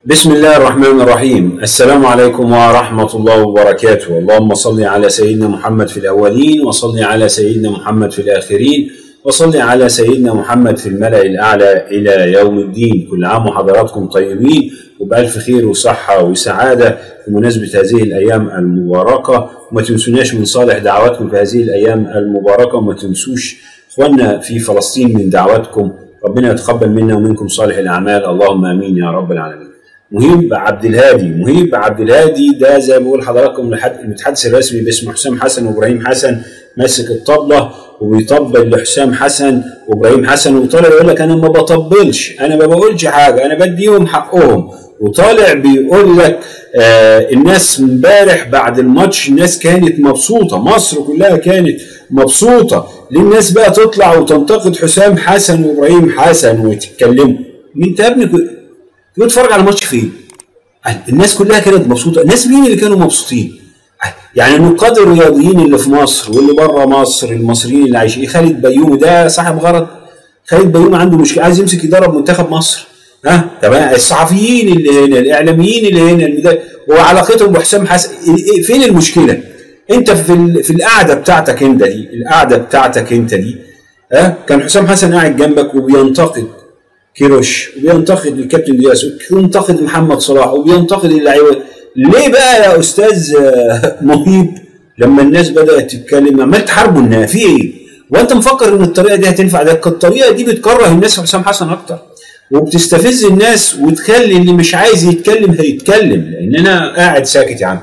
بسم الله الرحمن الرحيم السلام عليكم ورحمة الله وبركاته اللهم صل على سيدنا محمد في الأولين وصل على سيدنا محمد في الآخرين وصل على سيدنا محمد في الملأ الأعلى إلى يوم الدين كل عام وحضراتكم طيبين وبألف خير وصحة وسعادة بمناسبة هذه الأيام المباركة وما تنسوناش من صالح دعواتكم في هذه الأيام المباركة وما تنسوش إخواننا في فلسطين من دعواتكم ربنا يتقبل منا ومنكم صالح الأعمال اللهم آمين يا رب العالمين مهيب عبد الهادي مهيب عبد الهادي ده زي ما بقول حضراتكم المتحدث الرسمي باسم حسام حسن وابراهيم حسن ماسك الطبله وبيطبل لحسام حسن وابراهيم حسن وطالع يقول لك انا ما بطبلش انا ما بقولش حاجه انا بديهم حقهم وطالع بيقول لك آه الناس امبارح بعد الماتش الناس كانت مبسوطه مصر كلها كانت مبسوطه ليه الناس بقى تطلع وتنتقد حسام حسن وابراهيم حسن وتتكلموا انت يا ابني كنت بتتفرج على ماتش فين؟ الناس كلها كانت مبسوطه الناس مين اللي كانوا مبسوطين؟ يعني النقاد الرياضيين اللي في مصر واللي بره مصر المصريين اللي عايشين خالد بيومي ده صاحب غرض خالد بيومي عنده مشكله عايز يمسك يدرب منتخب مصر ها تمام الصحفيين اللي هنا الاعلاميين اللي هنا وعلاقتهم بحسام حسن فين المشكله؟ انت في في القعده بتاعتك انت دي القعده بتاعتك انت دي ها كان حسام حسن قاعد جنبك وبينتقد كيروش وبينتقد الكابتن دياس وبينتقد محمد صلاح وبينتقد اللعيبه ليه بقى يا استاذ مهيب لما الناس بدات تتكلم عمال تحاربوا الناس في ايه؟ وانت مفكر ان الطريقه دي هتنفع ده الطريقه دي بتكره الناس في حسام حسن اكتر وبتستفز الناس وتخلي اللي مش عايز يتكلم هيتكلم لان انا قاعد ساكت يا عم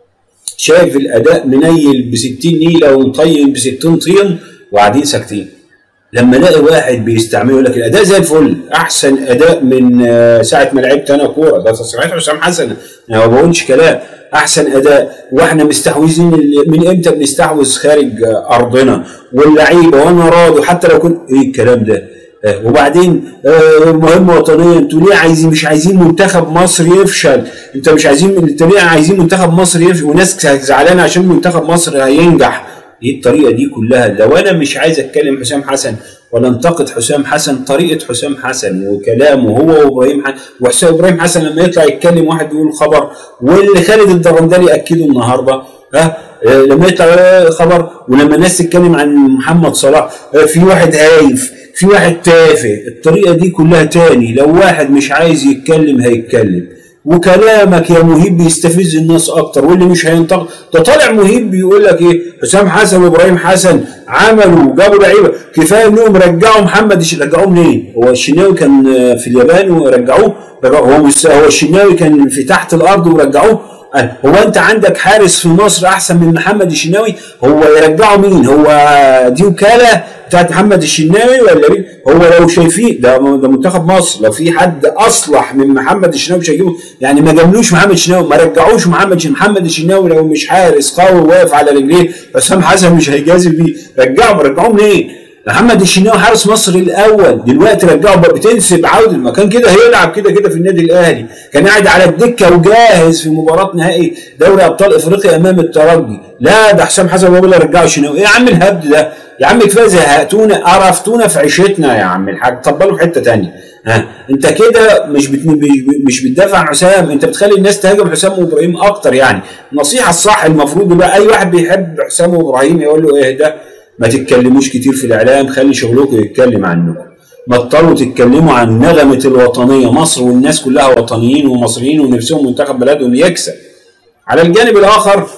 شايف الاداء منيل ب 60 نيله ومطين ب 60 طين وقاعدين ساكتين لما الاقي واحد بيستعمله يقول لك الاداء زي الفل احسن اداء من ساعه ما لعبت انا كوره ده تصريحات حسام حسن انا ما بقولش كلام احسن اداء واحنا مستحوذين من امتى بنستحوذ خارج ارضنا واللعيبه وانا راضي حتى لو كنت ايه الكلام ده وبعدين مهمه وطنيه انتوا ليه عايزين مش عايزين منتخب مصر يفشل انت مش عايزين انتوا ليه عايزين منتخب مصر يفشل وناس زعلانه عشان منتخب مصر هينجح ايه الطريقه دي كلها لو انا مش عايز اتكلم حسام حسن ولا انتقد حسام حسن طريقه حسام حسن وكلامه هو وابراهيم حسن وحسام ابراهيم حسن لما يطلع يتكلم واحد يقول خبر واللي خالد الدرندلي اكده النهارده ها لما يطلع خبر ولما الناس تتكلم عن محمد صلاح في واحد هايف في واحد تافه الطريقه دي كلها تاني لو واحد مش عايز يتكلم هيتكلم وكلامك يا مهيب بيستفز الناس اكتر واللي مش هينطق ده طالع مهيب بيقول لك ايه حسام حسن وابراهيم حسن عملوا جابوا لعيبه كفايه انهم رجعوا محمد رجعوه منين؟ هو الشناوي كان في اليابان ورجعوه هو هو الشناوي كان في تحت الارض ورجعوه هو انت عندك حارس في مصر احسن من محمد الشناوي هو يرجعه مين هو دي وكاله بتاعت محمد الشناوي ولا مين هو لو شايفين ده ده منتخب مصر لو في حد اصلح من محمد الشناوي مش هيجيبه يعني ما جاملوش محمد الشناوي ما رجعوش محمد محمد الشناوي لو مش حارس قوي واقف على رجليه حسام حسن مش هيجازف بيه رجعه رجعوه منين محمد الشناوي حارس مصر الاول دلوقتي رجعه بتنسب عوده ما كان كده هيلعب كده كده في النادي الاهلي كان قاعد على الدكه وجاهز في مباراه نهائي دوري ابطال افريقيا امام الترجي لا ده حسام حسن هو اللي رجعه الشناوي ايه يا عم الهبد ده يا عم كفايه زهقتونا قرفتونا في عيشتنا يا عم الحاج طبلوا في حته ثانيه ها انت كده مش بت... مش بتدافع عن حسام انت بتخلي الناس تهاجم حسام وابراهيم اكتر يعني النصيحه الصح المفروض بقى اي واحد بيحب حسام وابراهيم يقول له ايه ده ما تتكلموش كتير في الاعلام خلي شغلكم يتكلم عنكم بطلوا تتكلموا عن نغمه الوطنيه مصر والناس كلها وطنيين ومصريين ونفسهم منتخب بلدهم يكسب على الجانب الاخر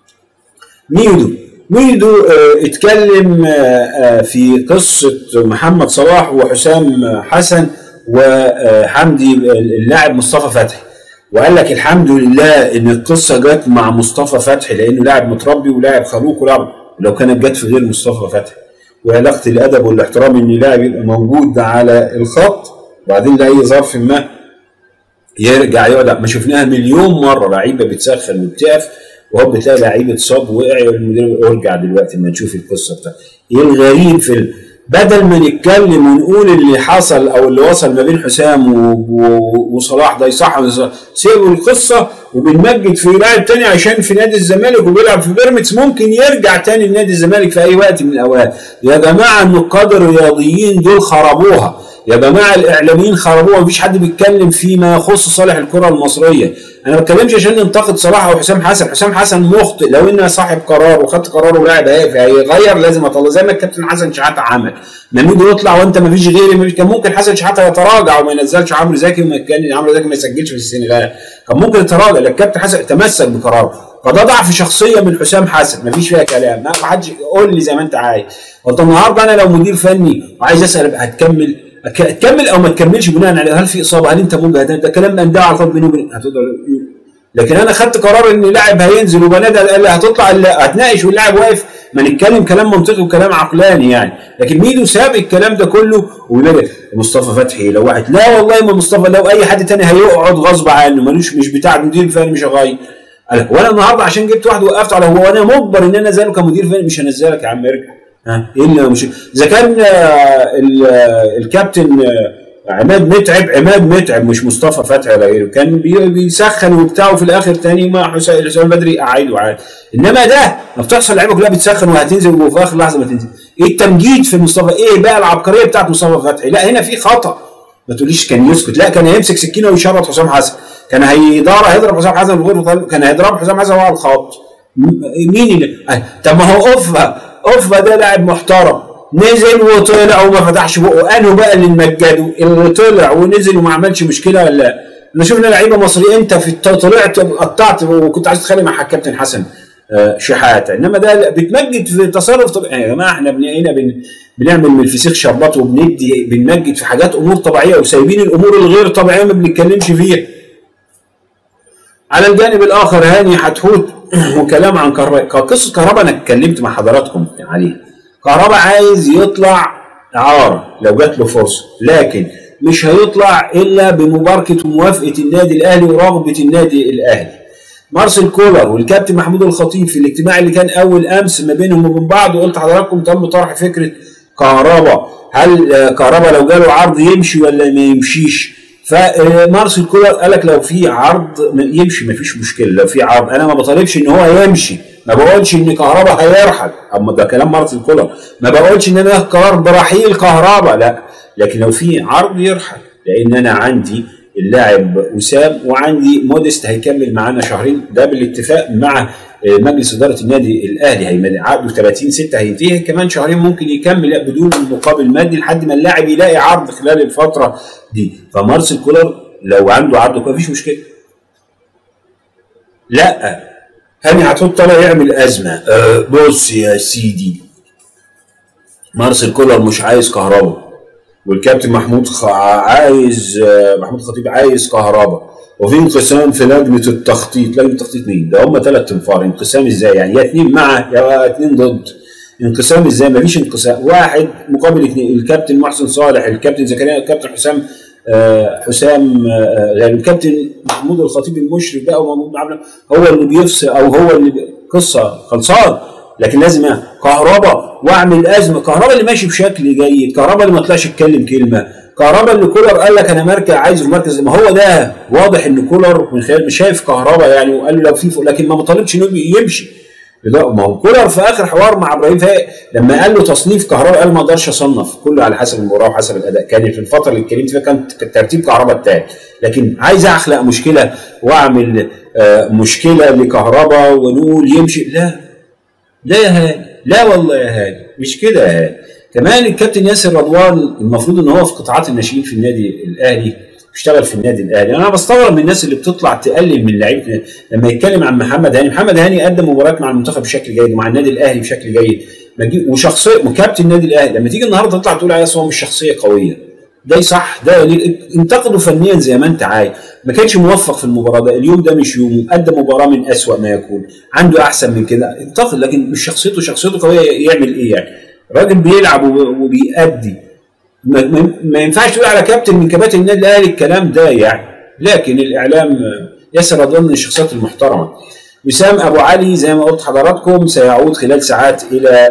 ميدو ميدو اه اتكلم اه في قصه محمد صلاح وحسام حسن وحمدي اللاعب مصطفى فتحي وقال لك الحمد لله ان القصه جت مع مصطفى فتحي لانه لاعب متربي ولاعب خلوق ولاعب لو كانت جت في غير مصطفى فتحي وعلاقه الادب والاحترام ان لاعب يبقى موجود على الخط وبعدين لاي ظرف ما يرجع يقعد ما شفناها مليون مره لعيبه بتسخن وبتقف وهو بتلاقي لعيب اتصاب وقع والمدير ارجع دلوقتي ما نشوف القصه بتاعته ايه الغريب في بدل ما نتكلم ونقول اللي حصل او اللي وصل ما بين حسام وصلاح ده يصح سيبوا القصه وبنمجد في لاعب تاني عشان في نادي الزمالك وبيلعب في بيراميدز ممكن يرجع تاني لنادي الزمالك في اي وقت من الاوقات يا جماعه النقاد الرياضيين دول خربوها يا جماعه الاعلاميين خربوها مفيش حد بيتكلم فيما يخص صالح الكره المصريه انا ما بتكلمش عشان ننتقد صلاح او حسام حسن حسام حسن مخطئ لو ان صاحب قرار وخدت قرار ولاعب هيغير لازم اطلع زي ما الكابتن حسن شحاته عمل محمود يطلع وانت ما فيش غيري مفيش كان ممكن حسن شحاته يتراجع وما ينزلش عمرو زكي وما كان عمرو زكي ما يسجلش في السنغال كان ممكن يتراجع لكن الكابتن حسن تمسك بقراره فده ضعف شخصيه من حسام حسن مفيش فيها كلام ما حدش قول لي زي ما انت عايز وانت النهارده انا لو مدير فني وعايز اسال هتكمل تكمل او ما تكملش بناء على هل في اصابه هل انت مجهد ده كلام من ده على طول بيني وبين هتقدر لكن انا خدت قرار ان لاعب هينزل وبنادى اللي هتطلع اللي هتناقش واللاعب واقف ما نتكلم كلام منطقي وكلام عقلاني يعني لكن ميدو ساب الكلام ده كله ويقول مصطفى فتحي لو واحد لا والله ما مصطفى لو اي حد تاني هيقعد غصب عنه ملوش مش بتاع مدير فني مش هغير وانا النهارده عشان جبت واحد وقفت على هو وانا مجبر ان انا انزله كمدير فني مش هنزلك يا عم ارجع ها ايه اللي مش اذا كان الكابتن عماد متعب عماد متعب مش مصطفى فتحي ولا غيره كان بيسخن وبتاع وفي الاخر تاني ما حسام بدري قاعد وعاد انما ده ما بتحصل لعيبه كلها بتسخن وهتنزل وفي اخر لحظه ما تنزل ايه التمجيد في مصطفى ايه بقى العبقريه بتاعت مصطفى فتحي لا هنا في خطا ما تقوليش كان يسكت لا كان هيمسك سكينه ويشرط حسام حسن كان هيدار هيضرب حسام حسن بغير كان هيضرب حسام حسن وهو على الخط مين اللي طب ما هو اوفا اوفا ده لاعب محترم نزل وطلع وما فتحش بقه انه بقى اللي مجده اللي طلع ونزل وما عملش مشكله ولا احنا شفنا لعيبه مصريين انت في طلعت قطعت وكنت عايز تتخانق مع الكابتن حسن شحاته انما ده بتمجد في تصرف طبيعي يا جماعه احنا هنا بن بنعمل من الفسيخ شربات وبندي بنمجد في حاجات امور طبيعيه وسايبين الامور الغير طبيعيه ما بنتكلمش فيها على الجانب الاخر هاني حتحوت وكلام عن كهرباء قصه كهرباء انا اتكلمت مع حضراتكم عليها كهرباء عايز يطلع اعاره لو جات له فرصه لكن مش هيطلع الا بمباركه وموافقه النادي الاهلي ورغبه النادي الاهلي مارسيل كولر والكابتن محمود الخطيب في الاجتماع اللي كان اول امس ما بينهم وبين بعض وقلت لحضراتكم تم طرح فكره كهرباء هل كهرباء لو جاله عرض يمشي ولا ما يمشيش فمارسيل كولر قال لك لو في عرض يمشي ما فيش مشكله لو في عرض انا ما بطالبش ان هو يمشي ما بقولش ان كهرباء هيرحل اما ده كلام مارسيل كولر ما بقولش ان انا قرار برحيل كهرباء لا لكن لو في عرض يرحل لان انا عندي اللاعب وسام وعندي موديست هيكمل معانا شهرين ده بالاتفاق مع مجلس اداره النادي الاهلي عقده 30 6 هينتهي كمان شهرين ممكن يكمل بدون مقابل مادي لحد ما اللاعب يلاقي عرض خلال الفتره دي فمارسيل كولر لو عنده عرض مفيش مشكله لا هاني هتحط طالع يعمل ازمه أه بص يا سيدي مارسيل كولر مش عايز كهرباء والكابتن محمود خ... عايز محمود خطيب عايز كهرباء وفي انقسام في لجنه التخطيط لجنه التخطيط مين ده هم ثلاث انفار انقسام ازاي يعني يا اثنين مع يا اثنين ضد انقسام ازاي مفيش انقسام واحد مقابل اثنين الكابتن محسن صالح الكابتن زكريا الكابتن حسام آه حسام آه يعني الكابتن محمود الخطيب المشرف بقى ومحمود عبد هو اللي بيفصل او هو اللي قصه خلصان لكن لازم كهرباء واعمل ازمه كهرباء اللي ماشي بشكل جيد كهرباء اللي ما طلعش يتكلم كلمه كهرباء اللي كولر قال لك انا مركز عايز في مركز ما هو ده واضح ان كولر من خلال مش شايف كهرباء يعني وقال له لو في لكن ما طالبش انه يمشي ما هو كولر في اخر حوار مع ابراهيم فايق لما قال له تصنيف كهرباء قال ما اقدرش اصنف كله على حسب المباراه وحسب الاداء كان في الفتره اللي اتكلمت فيها كان ترتيب كهرباء الثاني لكن عايز اخلق مشكله واعمل آه مشكله لكهرباء ونقول يمشي لا لا يا هاني لا والله يا هاني مش كده يا هاني كمان الكابتن ياسر رضوان المفروض ان هو في قطاعات الناشئين في النادي الاهلي اشتغل في النادي الاهلي انا بستغرب من الناس اللي بتطلع تقلل من لعيبه لما يتكلم عن محمد هاني محمد هاني قدم مباريات مع المنتخب بشكل جيد ومع النادي الاهلي بشكل جيد وشخصيه وكابتن النادي الاهلي لما تيجي النهارده تطلع تقول عليه هو مش شخصيه قويه ده صح ده انتقده فنيا زي ما انت عايز ما كانش موفق في المباراه ده اليوم ده مش يومه قدم مباراه من اسوأ ما يكون عنده احسن من كده انتقد لكن مش شخصيته شخصيته قويه يعمل ايه يعني راجل بيلعب وبيأدي ما, ما ينفعش تقول على كابتن من كباتن النادي الاهلي الكلام ده يعني لكن الاعلام ياسر رضوان من الشخصيات المحترمه وسام ابو علي زي ما قلت حضراتكم سيعود خلال ساعات الى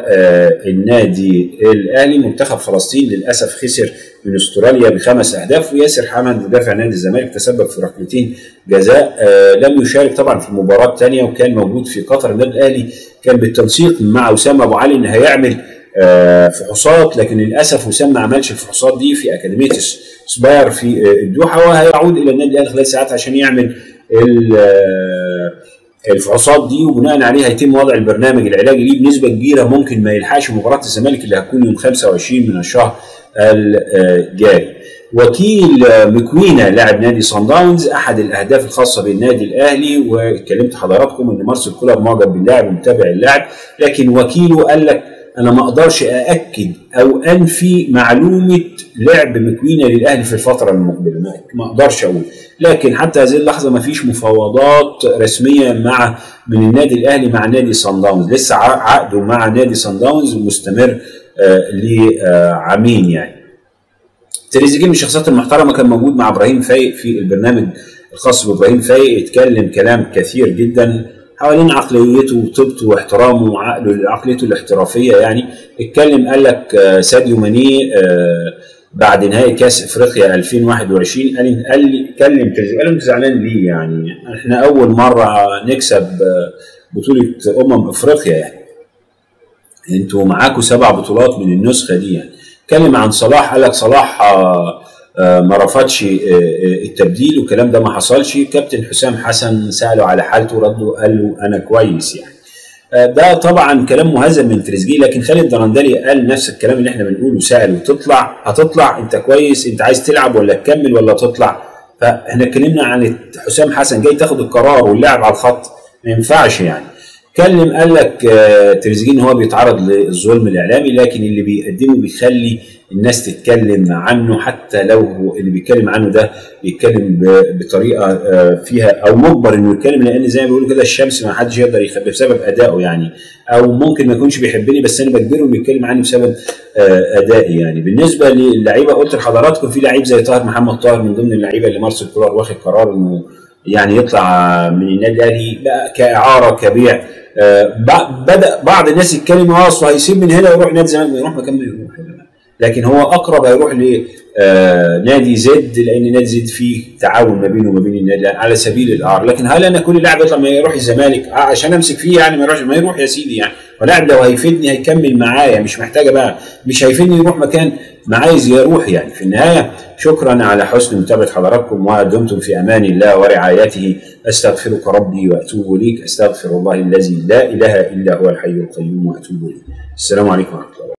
النادي الاهلي منتخب فلسطين للاسف خسر من استراليا بخمس اهداف وياسر حمد مدافع نادي الزمالك تسبب في ركلتين جزاء لم يشارك طبعا في المباراه الثانيه وكان موجود في قطر النادي الاهلي كان بالتنسيق مع وسام ابو علي ان هيعمل فحوصات لكن للاسف وسام ما عملش الفحوصات دي في اكاديميه سباير في الدوحه وهيعود الى النادي الاهلي خلال ساعات عشان يعمل الفحوصات دي وبناء عليها هيتم وضع البرنامج العلاجي ليه بنسبه كبيره ممكن ما يلحقش مباراه الزمالك اللي هتكون يوم 25 من الشهر الجاري. وكيل مكوينا لاعب نادي صن داونز احد الاهداف الخاصه بالنادي الاهلي وكلمت حضراتكم ان مارسيل كولر معجب باللاعب ومتابع اللاعب لكن وكيله قال لك انا ما اقدرش ااكد او انفي معلومه لعب مكوينا للاهلي في الفتره المقبله ما اقدرش اقول لكن حتى هذه اللحظه ما فيش مفاوضات رسميه مع من النادي الاهلي مع نادي صن داونز لسه عقده مع نادي صن داونز مستمر آه لعامين يعني تريزيجيه من الشخصيات المحترمه كان موجود مع ابراهيم فايق في البرنامج الخاص بابراهيم فايق اتكلم كلام كثير جدا حوالين عقليته وطيبته واحترامه وعقله عقليته الاحترافيه يعني اتكلم قال لك ساديو ماني بعد نهائي كاس افريقيا 2021 قال قال لي كلم تريزيجيه قال له انت زعلان ليه يعني احنا اول مره نكسب بطوله امم افريقيا يعني انتوا معاكم سبع بطولات من النسخه دي يعني اتكلم عن صلاح قال لك صلاح ما رفضش التبديل والكلام ده ما حصلش كابتن حسام حسن ساله على حالته رده قال له انا كويس يعني ده طبعا كلام مهذب من تريزيجيه لكن خالد درندلي قال نفس الكلام اللي احنا بنقوله سال وتطلع هتطلع انت كويس انت عايز تلعب ولا تكمل ولا تطلع فاحنا اتكلمنا عن حسام حسن جاي تاخد القرار واللاعب على الخط ما ينفعش يعني اتكلم قال لك تريزيجيه ان هو بيتعرض للظلم الاعلامي لكن اللي بيقدمه بيخلي الناس تتكلم عنه حتى لو هو اللي بيتكلم عنه ده بيتكلم بطريقه فيها او مجبر انه يتكلم لان زي ما بيقولوا كده الشمس ما حدش يقدر يخبي بسبب ادائه يعني او ممكن ما يكونش بيحبني بس انا بجبره انه يتكلم عني بسبب ادائي يعني بالنسبه للعيبه قلت لحضراتكم في لعيب زي طاهر محمد طاهر من ضمن اللعيبه اللي مارسيل كولر واخد قرار انه يعني يطلع من النادي الاهلي كاعاره كبيع بدا بعض الناس يتكلم اه اصل هيسيب من هنا ويروح نادي الزمالك يروح مكان ما يروح لكن هو اقرب هيروح لنادي زد لان نادي زد فيه تعاون ما بينه وما بين النادي على سبيل الاعاره لكن هل انا كل لاعب يطلع ما يروح الزمالك عشان امسك فيه يعني ما يروحش ما يروح يا سيدي يعني ولاعب لو هيفيدني هيكمل معايا مش محتاجه بقى مش هيفيدني يروح مكان ما عايز يروح يعني في النهايه شكرا على حسن متابعه حضراتكم ودمتم في امان الله ورعايته استغفرك ربي واتوب اليك استغفر الله الذي لا اله الا هو الحي القيوم واتوب اليه السلام عليكم ورحمه الله